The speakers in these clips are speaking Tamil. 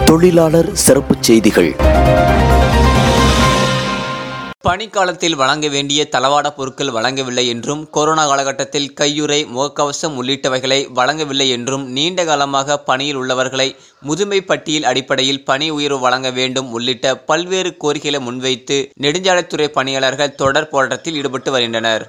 தொழிலாளர் சிறப்புச் செய்திகள் பணிக்காலத்தில் வழங்க வேண்டிய தளவாட பொருட்கள் வழங்கவில்லை என்றும் கொரோனா காலகட்டத்தில் கையுறை முகக்கவசம் உள்ளிட்டவைகளை வழங்கவில்லை என்றும் நீண்ட காலமாக பணியில் உள்ளவர்களை முதுமை பட்டியல் அடிப்படையில் பணி உயர்வு வழங்க வேண்டும் உள்ளிட்ட பல்வேறு கோரிக்கைகளை முன்வைத்து நெடுஞ்சாலைத்துறை பணியாளர்கள் தொடர் போராட்டத்தில் ஈடுபட்டு வருகின்றனர்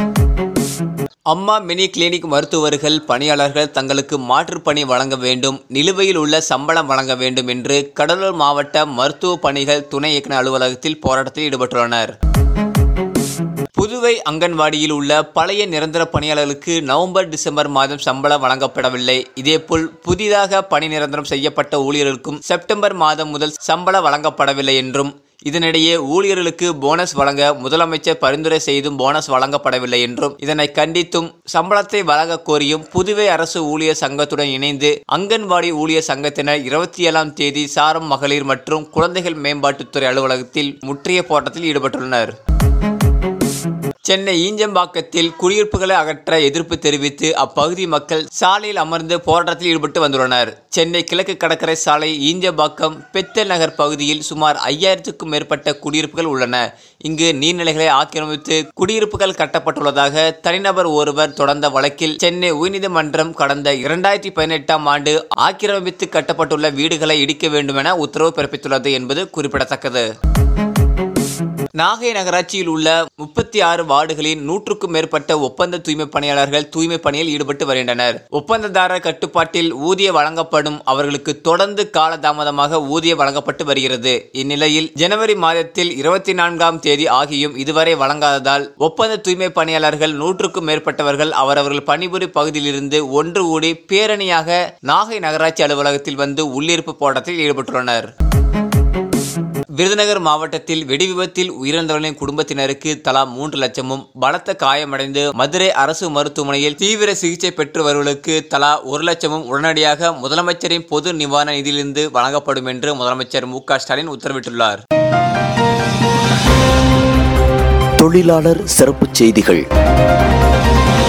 அம்மா மினி கிளினிக் மருத்துவர்கள் பணியாளர்கள் தங்களுக்கு மாற்றுப் பணி வழங்க வேண்டும் நிலுவையில் உள்ள சம்பளம் வழங்க வேண்டும் என்று கடலூர் மாவட்ட மருத்துவ பணிகள் துணை இயக்குநர் அலுவலகத்தில் போராட்டத்தில் ஈடுபட்டுள்ளனர் புதுவை அங்கன்வாடியில் உள்ள பழைய நிரந்தர பணியாளர்களுக்கு நவம்பர் டிசம்பர் மாதம் சம்பளம் வழங்கப்படவில்லை இதேபோல் புதிதாக பணி நிரந்தரம் செய்யப்பட்ட ஊழியர்களுக்கும் செப்டம்பர் மாதம் முதல் சம்பளம் வழங்கப்படவில்லை என்றும் இதனிடையே ஊழியர்களுக்கு போனஸ் வழங்க முதலமைச்சர் பரிந்துரை செய்தும் போனஸ் வழங்கப்படவில்லை என்றும் இதனை கண்டித்தும் சம்பளத்தை வழங்க கோரியும் புதுவை அரசு ஊழியர் சங்கத்துடன் இணைந்து அங்கன்வாடி ஊழியர் சங்கத்தினர் இருபத்தி ஏழாம் தேதி சாரம் மகளிர் மற்றும் குழந்தைகள் மேம்பாட்டுத்துறை அலுவலகத்தில் முற்றிய போராட்டத்தில் ஈடுபட்டுள்ளனர் சென்னை ஈஞ்சம்பாக்கத்தில் குடியிருப்புகளை அகற்ற எதிர்ப்பு தெரிவித்து அப்பகுதி மக்கள் சாலையில் அமர்ந்து போராட்டத்தில் ஈடுபட்டு வந்துள்ளனர் சென்னை கிழக்கு கடற்கரை சாலை ஈஞ்சம்பாக்கம் பெத்தல் நகர் பகுதியில் சுமார் ஐயாயிரத்துக்கும் மேற்பட்ட குடியிருப்புகள் உள்ளன இங்கு நீர்நிலைகளை ஆக்கிரமித்து குடியிருப்புகள் கட்டப்பட்டுள்ளதாக தனிநபர் ஒருவர் தொடர்ந்த வழக்கில் சென்னை உயர்நீதிமன்றம் கடந்த இரண்டாயிரத்தி பதினெட்டாம் ஆண்டு ஆக்கிரமித்து கட்டப்பட்டுள்ள வீடுகளை இடிக்க வேண்டுமென உத்தரவு பிறப்பித்துள்ளது என்பது குறிப்பிடத்தக்கது நாகை நகராட்சியில் உள்ள முப்பத்தி ஆறு வார்டுகளின் நூற்றுக்கும் மேற்பட்ட ஒப்பந்த தூய்மை பணியாளர்கள் தூய்மை பணியில் ஈடுபட்டு வருகின்றனர் ஒப்பந்ததாரர் கட்டுப்பாட்டில் ஊதிய வழங்கப்படும் அவர்களுக்கு தொடர்ந்து காலதாமதமாக ஊதியம் வழங்கப்பட்டு வருகிறது இந்நிலையில் ஜனவரி மாதத்தில் இருபத்தி நான்காம் தேதி ஆகியும் இதுவரை வழங்காததால் ஒப்பந்த தூய்மை பணியாளர்கள் நூற்றுக்கும் மேற்பட்டவர்கள் அவரவர்கள் பணிபுரி பகுதியிலிருந்து ஒன்று கூடி பேரணியாக நாகை நகராட்சி அலுவலகத்தில் வந்து உள்ளிருப்பு போராட்டத்தில் ஈடுபட்டுள்ளனர் விருதுநகர் மாவட்டத்தில் வெடி விபத்தில் உயிரிழந்தவர்களின் குடும்பத்தினருக்கு தலா மூன்று லட்சமும் பலத்த காயமடைந்து மதுரை அரசு மருத்துவமனையில் தீவிர சிகிச்சை பெற்று வருவர்களுக்கு தலா ஒரு லட்சமும் உடனடியாக முதலமைச்சரின் பொது நிவாரண நிதியிலிருந்து வழங்கப்படும் என்று முதலமைச்சர் மு க ஸ்டாலின் உத்தரவிட்டுள்ளார் தொழிலாளர் சிறப்புச் செய்திகள்